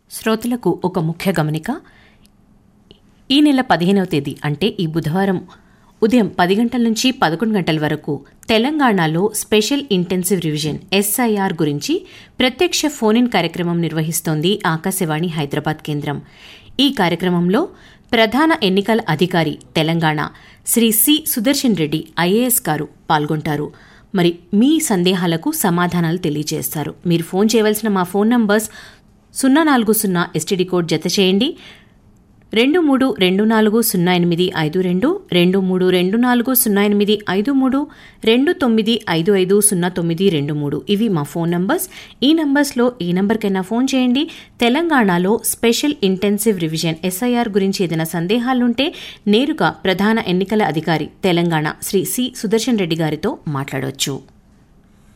శ్రోతలకు ఒక ముఖ్య గమనిక ఈ నెల పదిహేనవ తేదీ అంటే ఈ బుధవారం ఉదయం పది గంటల నుంచి పదకొండు గంటల వరకు తెలంగాణలో స్పెషల్ ఇంటెన్సివ్ రివిజన్ ఎస్ఐఆర్ గురించి ప్రత్యక్ష ఫోన్ ఇన్ కార్యక్రమం నిర్వహిస్తోంది ఆకాశవాణి హైదరాబాద్ కేంద్రం ఈ కార్యక్రమంలో ప్రధాన ఎన్నికల అధికారి తెలంగాణ శ్రీ సి సుదర్శన్ రెడ్డి ఐఏఎస్ గారు పాల్గొంటారు మరి మీ సందేహాలకు సమాధానాలు తెలియజేస్తారు మీరు ఫోన్ చేయవలసిన మా ఫోన్ నంబర్స్ సున్నా నాలుగు సున్నా ఎస్టీడీ కోడ్ జత చేయండి రెండు మూడు రెండు నాలుగు సున్నా ఎనిమిది ఐదు రెండు రెండు మూడు రెండు నాలుగు సున్నా ఎనిమిది ఐదు మూడు రెండు తొమ్మిది ఐదు ఐదు సున్నా తొమ్మిది రెండు మూడు ఇవి మా ఫోన్ నంబర్స్ ఈ నంబర్స్లో ఏ నంబర్కైనా ఫోన్ చేయండి తెలంగాణలో స్పెషల్ ఇంటెన్సివ్ రివిజన్ ఎస్ఐఆర్ గురించి ఏదైనా సందేహాలుంటే నేరుగా ప్రధాన ఎన్నికల అధికారి తెలంగాణ శ్రీ సి సుదర్శన్ రెడ్డి గారితో మాట్లాడవచ్చు